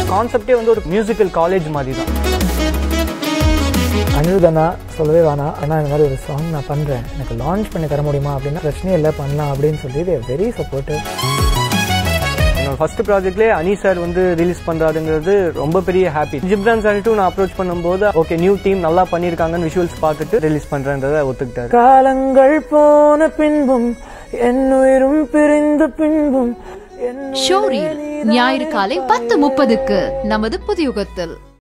கான்செப்டே வந்து ஒரு மியூசிக்கல் காலேஜ் மாதிரி தான் அனிருதனா சொல்லவே வேணாம் ஆனால் இந்த மாதிரி ஒரு சாங் நான் பண்ணுறேன் எனக்கு லான்ச் பண்ணி தர முடியுமா அப்படின்னா பிரச்சனையே இல்லை பண்ணலாம் அப்படின்னு சொல்லி வெரி சப்போர்ட்டிவ் என்னோட ஃபர்ஸ்ட் ப்ராஜெக்ட்லேயே அனி சார் வந்து ரிலீஸ் பண்றாருங்கிறது ரொம்ப பெரிய ஹாப்பி ஜிப்ரான் சார்ட்டும் நான் அப்ரோச் பண்ணும்போது ஓகே நியூ டீம் நல்லா பண்ணியிருக்காங்கன்னு விஷுவல்ஸ் பார்த்துட்டு ரிலீஸ் பண்றேன்றதை ஒத்துக்கிட்டாரு காலங்கள் போன பின்பும் என் உயிரும் பிரிந்த பின்பும் என் ஷோரீல் ஞாயிறு காலை பத்து முப்பதுக்கு நமது புதியுகத்தில்